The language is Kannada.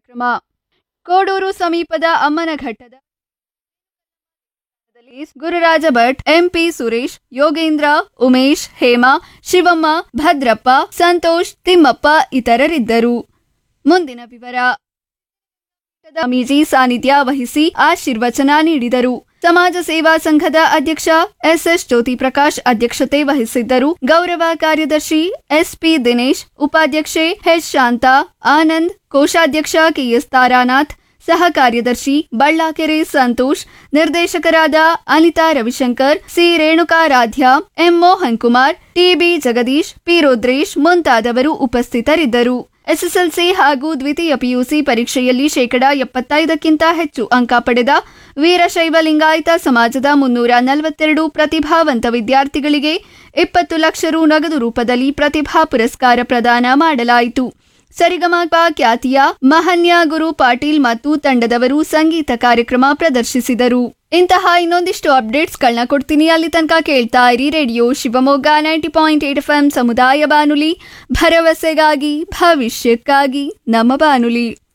ಕಾರ್ಯಕ್ರಮ ಕೋಡೂರು ಸಮೀಪದ ಅಮ್ಮನಘಟ್ಟದ ಗುರುರಾಜ ಭಟ್ ಎಂಪಿ ಸುರೇಶ್ ಯೋಗೇಂದ್ರ ಉಮೇಶ್ ಹೇಮಾ ಶಿವಮ್ಮ ಭದ್ರಪ್ಪ ಸಂತೋಷ್ ತಿಮ್ಮಪ್ಪ ಇತರರಿದ್ದರು ಮುಂದಿನ ವಿವರ ಸ್ವಾಮೀಜಿ ಸಾನ್ನಿಧ್ಯ ವಹಿಸಿ ಆಶೀರ್ವಚನ ನೀಡಿದರು ಸಮಾಜ ಸೇವಾ ಸಂಘದ ಅಧ್ಯಕ್ಷ ಎಸ್ಎಸ್ ಜ್ಯೋತಿ ಪ್ರಕಾಶ್ ಅಧ್ಯಕ್ಷತೆ ವಹಿಸಿದ್ದರು ಗೌರವ ಕಾರ್ಯದರ್ಶಿ ಎಸ್ಪಿ ದಿನೇಶ್ ಉಪಾಧ್ಯಕ್ಷೆ ಎಚ್ ಶಾಂತಾ ಆನಂದ್ ಕೋಶಾಧ್ಯಕ್ಷ ಕೆಎಸ್ ತಾರಾನಾಥ್ ಸಹ ಕಾರ್ಯದರ್ಶಿ ಬಳ್ಳಾಕೆರೆ ಸಂತೋಷ್ ನಿರ್ದೇಶಕರಾದ Anita Ravishankar C Renukaradhya M Mohan Kumar TB Jagadish P Rudresh ಮುಂತಾದವರು ಉಪಸ್ಥಿತರಿದ್ದರು ಎಸ್ಎಸ್ಎಲ್ಸಿ ಹಾಗೂ ದ್ವಿತೀಯ ಪಿಯುಸಿ ಪರೀಕ್ಷೆಯಲ್ಲಿ ಶೇಕಡಾ ಎಪ್ಪತ್ತೈದಕ್ಕಿಂತ ಹೆಚ್ಚು ಅಂಕ ಪಡೆದ ವೀರಶೈವ ಲಿಂಗಾಯತ ಸಮಾಜದ ಮುನ್ನೂರ ನಲವತ್ತೆರಡು ಪ್ರತಿಭಾವಂತ ವಿದ್ಯಾರ್ಥಿಗಳಿಗೆ ಇಪ್ಪತ್ತು ಲಕ್ಷ ರು ನಗದು ರೂಪದಲ್ಲಿ ಪ್ರತಿಭಾ ಪುರಸ್ಕಾರ ಪ್ರದಾನ ಮಾಡಲಾಯಿತು ಸರಿಗಮಪ ಖ್ಯಾತಿಯ ಮಹನ್ಯ ಗುರು ಪಾಟೀಲ್ ಮತ್ತು ತಂಡದವರು ಸಂಗೀತ ಕಾರ್ಯಕ್ರಮ ಪ್ರದರ್ಶಿಸಿದರು ಇಂತಹ ಇನ್ನೊಂದಿಷ್ಟು ಅಪ್ಡೇಟ್ಸ್ಗಳನ್ನ ಕೊಡ್ತೀನಿ ಅಲ್ಲಿ ತನಕ ಕೇಳ್ತಾ ಇರಿ radio Shivamogga ninety point eight F M ಸಮುದಾಯ ಬಾನುಲಿ ಭರವಸೆಗಾಗಿ ಭವಿಷ್ಯಕ್ಕಾಗಿ ನಮ್ಮ ಬಾನುಲಿ